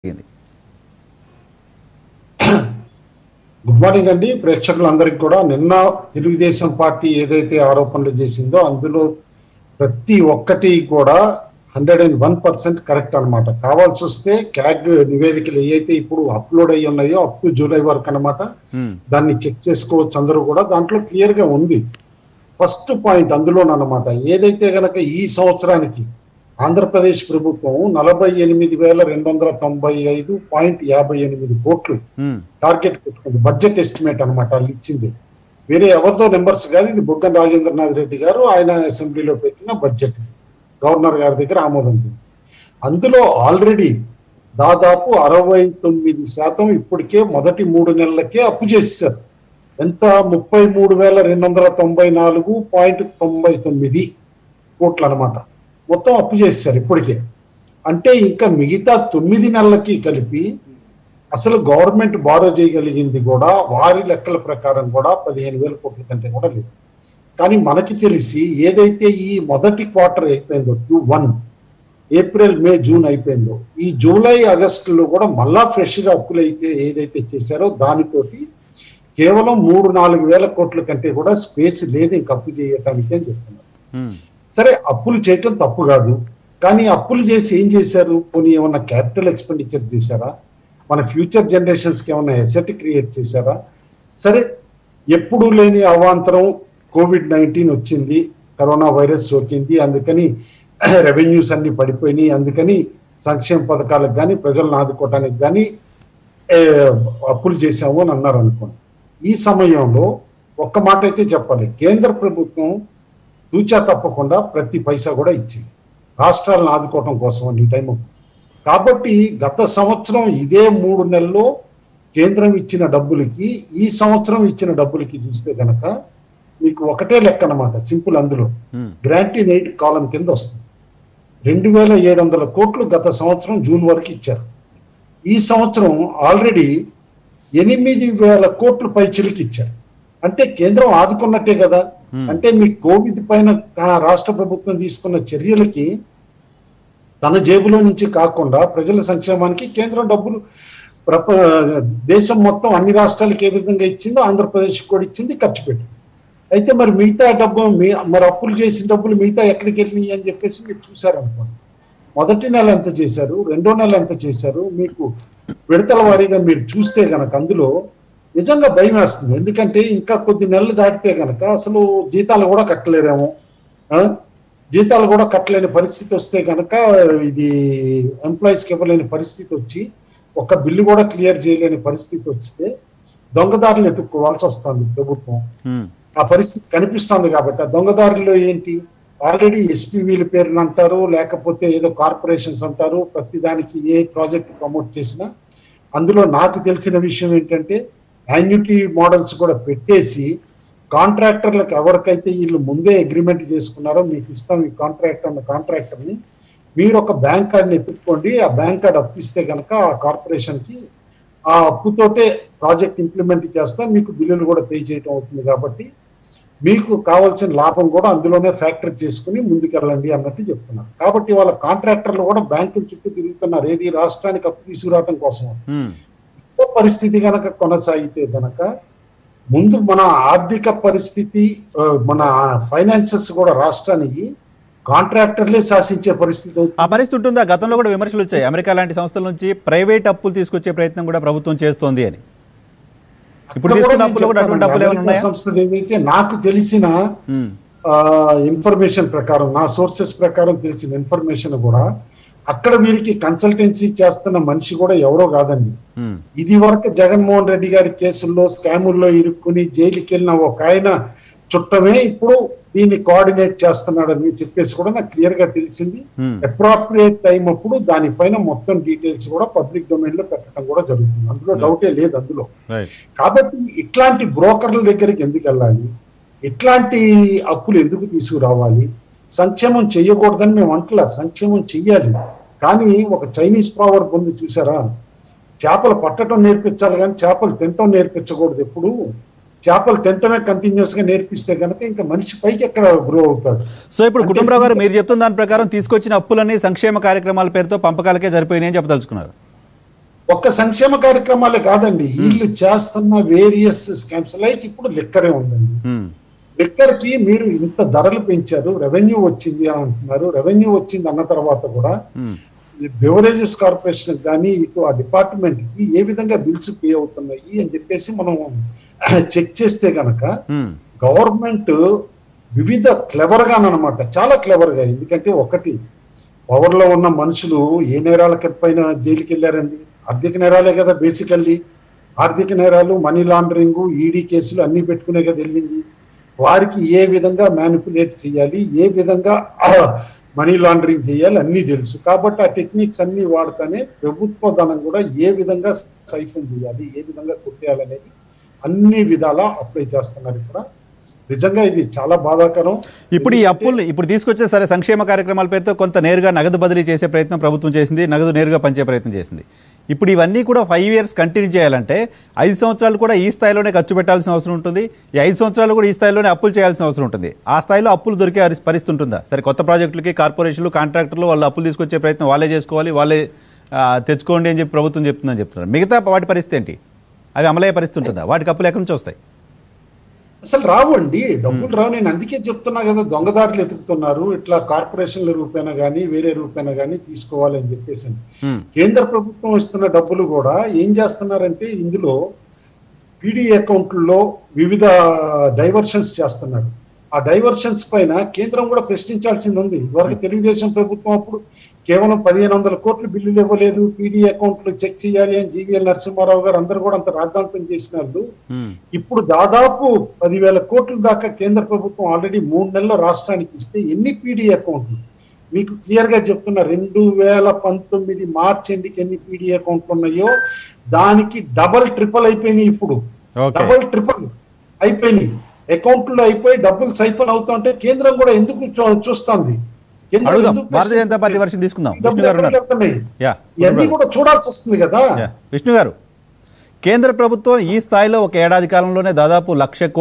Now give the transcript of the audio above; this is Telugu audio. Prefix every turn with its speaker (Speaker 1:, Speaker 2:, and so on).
Speaker 1: జరిగింది
Speaker 2: గుడ్ మార్నింగ్ అండి ప్రేక్షకులందరికీ కూడా నిన్న తెలుగుదేశం పార్టీ ఏదైతే ఆరోపణలు చేసిందో అందులో ప్రతి ఒక్కటి కూడా hundred and one percent correct అనమాట కావాల్సి వస్తే క్యాగ్ నివేదికలు ఏవైతే ఇప్పుడు అప్లోడ్ అయ్యి ఉన్నాయో అప్ టు జూలై వరకు అనమాట
Speaker 1: హ్మ్.
Speaker 2: దాన్ని చెక్ చేసుకోవచ్చు అందరూ కూడా దాంట్లో క్లియర్ గా ఉంది ఫస్ట్ పాయింట్ అందులోనమాట ఏదైతే గనక ఈ సంవత్సరానికి ఆంధ్రప్రదేశ్ ప్రభుత్వం నలభై ఎనిమిది వేల రెండు వందల తొంభై ఐదు పాయింట్ యాభై ఎనిమిది కోట్లు
Speaker 1: హ్మ్.
Speaker 2: టార్గెట్ పెట్టుకుంది బడ్జెట్ ఎస్టిమేట్ అన్నమాట వాళ్ళు ఇచ్చింది వేరే ఎవరితో నెంబర్స్ కాదు ఇది బుగ్గన రాజేంద్రనాథ్ రెడ్డి గారు ఆయన అసెంబ్లీలో పెట్టిన బడ్జెట్ గవర్నర్ గారి దగ్గర ఆమోదం ఉంది. అందులో ఆల్రెడీ దాదాపు అరవై తొమ్మిది శాతం ఇప్పటికే మొదటి మూడు నెలలకే అప్పు చేశారు ఎంత ముప్పై మూడు వేల రెండు వందల తొంభై నాలుగు పాయింట్ తొంభై తొమ్మిది కోట్లు అనమాట మొత్తం అప్పు చేశారు ఇప్పటికే అంటే ఇంకా మిగతా తొమ్మిది నెలలకి కలిపి అసలు గవర్నమెంట్ బారో చేయగలిగింది కూడా వారి లెక్కల ప్రకారం కూడా పదిహేను వేల కోట్ల కంటే కూడా లేదు కానీ మనకి తెలిసి ఏదైతే ఈ మొదటి క్వార్టర్ అయిపోయిందో Q one April May June అయిపోయిందో ఈ జూలై ఆగస్టులో కూడా మళ్ళా ఫ్రెష్ గా అప్పులు అయితే ఏదైతే చేశారో దానితోటి కేవలం మూడు నాలుగు వేల కోట్ల కంటే కూడా స్పేస్ లేదు ఇంక అప్పు చేయటానికి అని చెప్తున్నారు
Speaker 1: హ్మ్.
Speaker 2: సరే అప్పులు చేయటం తప్పు కాదు కానీ అప్పులు చేసి ఏం చేశారు పోనీ ఏమన్నా క్యాపిటల్ ఎక్స్పెండిచర్ చేశారా మన ఫ్యూచర్ జనరేషన్స్ కి ఏమన్నా ఎసెట్ క్రియేట్ చేశారా సరే ఎప్పుడు లేని అవాంతరం కోవిడ్ నైన్టీన్ వచ్చింది కరోనా వైరస్ సోకింది అందుకని రెవెన్యూస్ అన్ని పడిపోయినాయి అందుకని సంక్షేమ పథకాలకు కానీ ప్రజలను ఆదుకోవటానికి కానీ అప్పులు చేశాము అని అన్నారు అనుకోండి ఈ సమయంలో ఒక్క మాట అయితే చెప్పాలి కేంద్ర ప్రభుత్వం తూచా తప్పకుండా ప్రతి పైసా కూడా ఇచ్చింది రాష్ట్రాలను ఆదుకోవటం కోసం అని ఈ టైం కాబట్టి గత సంవత్సరం ఇదే మూడు నెలల్లో కేంద్రం ఇచ్చిన డబ్బులకి ఈ సంవత్సరం ఇచ్చిన డబ్బులకి చూస్తే కనుక మీకు ఒకటే లెక్క అనమాట సింపుల్ అందులో
Speaker 1: హ్మ్.
Speaker 2: గ్రాంటీ ఎయిట్ కాలం కింద వస్తుంది రెండు వేల ఏడు వందల కోట్లు గత సంవత్సరం జూన్ వరకు ఇచ్చారు ఈ సంవత్సరం ఆల్రెడీ ఎనిమిది వేల కోట్లు పైచిలికి ఇచ్చారు అంటే కేంద్రం ఆదుకున్నట్టే కదా
Speaker 1: Hmm.
Speaker 2: అంటే మీ కోవిడ్ పైన కా- రాష్ట్ర ప్రభుత్వం తీసుకున్న చర్యలకి తన జేబులో నుంచి కాకుండా ప్రజల సంక్షేమానికి కేంద్రం డబ్బులు ప్రప దేశం మొత్తం అన్ని రాష్ట్రాలకు ఏ విధంగా ఇచ్చిందో ఆంధ్రప్రదేశ్ కూడా ఇచ్చింది ఖర్చు పెట్టింది అయితే మరి మిగతా డబ్బు మీ- మరి అప్పులు చేసిన డబ్బులు మిగతా ఎక్కడికి వెళ్ళినాయి అని చెప్పేసి మీరు చూసారనుకోండి మొదటి నెల ఎంత చేశారు రెండో నెల ఎంత చేశారు మీకు విడతల వారీగా మీరు చూస్తే గనక అందులో నిజంగా భయం వేస్తుంది ఎందుకంటే ఇంకా కొద్ది నెలలు దాటితే గనక అసలు జీతాలు కూడా కట్టలేరేమో ఆ? జీతాలు కూడా కట్టలేని పరిస్థితి వస్తే గనక ఇది ఎంప్లాయీస్కి ఇవ్వలేని పరిస్థితి వచ్చి ఒక బిల్లు కూడా క్లియర్ చేయలేని పరిస్థితి వస్తే దొంగదారులు ఎత్తుక్కోవాల్సి వస్తుంది ప్రభుత్వం
Speaker 1: హ్మ్.
Speaker 2: ఆ పరిస్థితి కనిపిస్తుంది కాబట్టి ఆ దొంగదారులు ఏంటి ఆల్రెడీ ఎస్పీవీల పేర్లు అంటారు లేకపోతే ఏదో కార్పొరేషన్స్ అంటారు ప్రతి దానికి ఏ ప్రాజెక్ట్ ప్రమోట్ చేసినా అందులో నాకు తెలిసిన విషయం ఏంటంటే యాన్యుటీ మోడల్స్ కూడా పెట్టేసి కాంట్రాక్టర్లకు ఎవరికైతే వీళ్ళు ముందే అగ్రిమెంట్ చేసుకున్నారో మీకు ఇస్తాం ఈ కాంట్రాక్ట్ అన్న కాంట్రాక్టర్ని మీరు ఒక బ్యాంక్ కార్డ్ని ఎత్తుక్కోండి ఆ బ్యాంక్ కార్డ్ అప్పు ఇస్తే కనుక ఆ కార్పొరేషన్కి ఆ అప్పుతోటే ప్రాజెక్ట్ ఇంప్లిమెంట్ చేస్తా మీకు బిల్లులు కూడా పే చేయటం అవుతుంది కాబట్టి మీకు కావాల్సిన లాభం కూడా అందులోనే ఫ్యాక్టరీ చేసుకుని ముందుకెళ్ళండి అన్నట్టు చెప్తున్నారు కాబట్టి వాళ్ళ కాంట్రాక్టర్లు కూడా బ్యాంకుల చుట్టూ తిరుగుతున్నారు ఏది రాష్ట్రానికి అప్పు తీసుకురావడం కోసం
Speaker 1: హ్మ్.
Speaker 2: ఇదే పరిస్థితి గనక కొనసాగితే గనక ముందు మన ఆర్థిక పరిస్థితి ఆ, మన ఫైనాన్సెస్ కూడా రాష్ట్రానికి కాంట్రాక్టర్లే శాసించే పరిస్థితి
Speaker 1: ఆ
Speaker 2: అవుతుంది
Speaker 1: పరిస్థితి ఉంటుందా గతంలో కూడా విమర్శలు వచ్చాయి అమెరికా లాంటి సంస్థల నుంచి ప్రైవేట్ అప్పులు తీసుకొచ్చే ప్రయత్నం కూడా ప్రభుత్వం చేస్తోంది అని ఇప్పుడు
Speaker 2: అక్కడ
Speaker 1: తీసుకున్న
Speaker 2: కూడా
Speaker 1: అప్పులు కూడా
Speaker 2: నేను
Speaker 1: అటువంటి అప్పులు ఏమైనా
Speaker 2: చెప్తాను,
Speaker 1: ఉన్నాయా
Speaker 2: సంస్థది ఏదైతే నాకు తెలిసిన
Speaker 1: హ్మ్.
Speaker 2: ఇన్ఫర్మేషన్ ప్రకారం నా సోర్సెస్ ప్రకారం తెలిసిన ఇన్ఫర్మేషన్ కూడా అక్కడ వీరికి కన్సల్టెన్సీ చేస్తున్న మనిషి కూడా ఎవరో కాదండి
Speaker 1: హ్మ్.
Speaker 2: ఇది వరకు జగన్మోహన్ రెడ్డి గారి కేసుల్లో స్కాముల్లో ఇరుక్కుని జైలుకి వెళ్ళిన ఒక ఆయన చుట్టమే ఇప్పుడు దీన్ని కోఆర్డినేట్ చేస్తున్నాడని చెప్పేసి కూడా నాకు క్లియర్ గా తెలిసింది
Speaker 1: హ్మ్.
Speaker 2: అప్రాప్రియేట్ టైం అప్పుడు దానిపైన మొత్తం డీటెయిల్స్ కూడా పబ్లిక్ డొమైన్ లో పెట్టడం కూడా జరుగుతుంది అందులో డౌటే లేదు అందులో
Speaker 1: రైట్
Speaker 2: కాబట్టి ఇట్లాంటి బ్రోకర్ల దగ్గరికి ఎందుకు వెళ్ళాలి ఇట్లాంటి అప్పులు ఎందుకు తీసుకురావాలి సంక్షేమం చెయ్యకూడదని మేము అంటలా సంక్షేమం చెయ్యాలి కానీ ఒక చైనీస్ ప్రావర్ ఉంది చూసారా చేపలు పట్టడం నేర్పించాలి కానీ చేపలు తినటం నేర్పించకూడదు ఎప్పుడు చేపలు తినటమే కంటిన్యూస్ గా నేర్పిస్తే కనుక ఇంకా మనిషి పైకి ఎక్కడ గ్రో అవుతాడు
Speaker 1: సో ఇప్పుడు కుటుంబరావు గారు మీరు చెప్తున్న దాని ప్రకారం తీసుకొచ్చిన అప్పులన్నీ సంక్షేమ కార్యక్రమాల పేరుతో పంపకాలకే సరిపోయినాయి అని చెప్పదలుచుకున్నారు
Speaker 2: ఒక్క సంక్షేమ కార్యక్రమాలే కాదండి వీళ్ళు చేస్తున్న వేరియస్ స్కామ్స్ లైక్ ఇప్పుడు లిక్కరే ఉందండి
Speaker 1: ఉమ్,
Speaker 2: లిక్కర్ కి మీరు ఇంత ధరలు పెంచారు రెవెన్యూ వచ్చింది అని అంటున్నారు రెవెన్యూ వచ్చింది అన్న తర్వాత కూడా
Speaker 1: ఉమ్,
Speaker 2: బెవరేజెస్ కార్పొరేషన్ కానీ ఇటు ఆ డిపార్ట్మెంట్ కి ఏ విధంగా బిల్స్ పే అవుతున్నాయి అని చెప్పేసి మనం చెక్ చేస్తే గనక
Speaker 1: ఉమ్,
Speaker 2: గవర్నమెంట్ వివిధ క్లెవర్ గా అనమాట చాలా క్లెవర్ గా ఎందుకంటే ఒకటి పవర్ లో ఉన్న మనుషులు ఏ నేరాల పైన జైలుకి వెళ్ళారండి ఆర్థిక నేరాలే కదా బేసికల్లీ ఆర్థిక నేరాలు మనీ లాండరింగ్ ఈడీ కేసులు అన్ని పెట్టుకునే కదా వెళ్ళింది వారికి ఏ విధంగా మ్యానిపులేట్ చేయాలి ఏ విధంగా మనీ లాండరింగ్ చేయాలి అన్ని తెలుసు కాబట్టి ఆ టెక్నిక్స్ అన్ని వాడుతానే ప్రభుత్వ ధనం కూడా ఏ విధంగా సైఫన్ చేయాలి ఏ విధంగా కొట్టేయాలనేది అన్ని విధాలా అప్లై చేస్తున్నారు ఇక్కడ నిజంగా ఇది చాలా బాధాకరం
Speaker 1: ఇప్పుడు ఈ అప్పుల్ని ఇప్పుడు తీసుకొచ్చే సరే సంక్షేమ కార్యక్రమాల పేరుతో కొంత నేరుగా నగదు బదిలీ చేసే ప్రయత్నం ప్రభుత్వం చేసింది నగదు నేరుగా పంచే ప్రయత్నం చేసింది ఇప్పుడు ఇవన్నీ కూడా ఫైవ్ ఇయర్స్ కంటిన్యూ చేయాలంటే ఐదు సంవత్సరాలు కూడా ఈ స్థాయిలోనే ఖర్చు పెట్టాల్సిన అవసరం ఉంటుంది ఈ ఐదు సంవత్సరాలు కూడా ఈ స్థాయిలోనే అప్పులు చేయాల్సిన అవసరం ఉంటుంది ఆ స్థాయిలో అప్పులు దొరికే అరి- పరిస్థితి ఉంటుందా సరే కొత్త ప్రాజెక్టులకి కార్పొరేషన్లు కాంట్రాక్టర్లు వాళ్ళు అప్పులు తీసుకొచ్చే ప్రయత్నం వాళ్ళే చేసుకోవాలి వాళ్ళే ఆ, తెచ్చుకోండి అని చెప్పి ప్రభుత్వం చెప్తుందని చెప్తున్నారు మిగతా వాటి పరిస్థితి ఏంటి అవి అమలయ్యే పరిస్థితి ఉంటుందా వాటికి అప్పులు ఎక్కడి నుంచి వస్తాయి
Speaker 2: అసలు రావండి డబ్బులు రావు నేను అందుకే చెప్తున్నా కదా దొంగదారులు ఎతుకుతున్నారు ఇట్లా కార్పొరేషన్ల రూపేనా కానీ వేరే రూపేనా కానీ తీసుకోవాలి అని చెప్పేసి
Speaker 1: ఉమ్,
Speaker 2: కేంద్ర ప్రభుత్వం ఇస్తున్న డబ్బులు కూడా ఏం చేస్తున్నారంటే ఇందులో పీడీ అకౌంట్లలో వివిధ డైవర్షన్స్ చేస్తున్నారు ఆ డైవర్షన్స్ పైన కేంద్రం కూడా ప్రశ్నించాల్సింది ఉంది ఇదివరకు తెలుగుదేశం ప్రభుత్వం అప్పుడు కేవలం పదిహేను వందల కోట్లు బిల్లులు ఇవ్వలేదు పీడీ అకౌంట్లు చెక్ చేయాలి అని జీవీఎల్ నరసింహారావు గారు అందరూ కూడా అంత రాద్ధాంతం చేసిన వాళ్ళు
Speaker 1: ఉమ్,
Speaker 2: ఇప్పుడు దాదాపు పదివేల కోట్ల దాకా కేంద్ర ప్రభుత్వం ఆల్రెడీ మూడు నెలల రాష్ట్రానికి ఇస్తే ఎన్ని పీడీ అకౌంట్లు మీకు క్లియర్ గా చెప్తున్నా రెండు వేల పంతొమ్మిది మార్చ్ ఎండికి ఎన్ని పీడీ అకౌంట్లు ఉన్నాయో దానికి డబల్ ట్రిపుల్ అయిపోయినాయి ఇప్పుడు
Speaker 1: ఓకే
Speaker 2: డబల్ ట్రిపుల్ అయిపోయినాయి అకౌంట్లో అయిపోయి డబ్బులు సైఫన్ అవుతుంటే కేంద్రం కూడా ఎందుకు చూ- చూస్తుంది కేంద్రం
Speaker 1: అడుగుదాం
Speaker 2: ఎందుకు
Speaker 1: భారతీయ జనతా పార్టీ
Speaker 2: ప్రశ్నిస్తుంది?
Speaker 1: వర్షం తీసుకుందాం
Speaker 2: డబ్బులు
Speaker 1: విష్ణు గారు
Speaker 2: ఎక్కడికి
Speaker 1: ఉన్నారు
Speaker 2: వెళ్తున్నాయి?
Speaker 1: యా
Speaker 2: ఇవన్నీ కూడా చూడాల్సి వస్తుంది కదా
Speaker 1: యా. విష్ణు గారు కేంద్ర ప్రభుత్వం ఈ స్థాయిలో ఒక ఏడాది కాలంలోనే దాదాపు లక్ష కోట్ల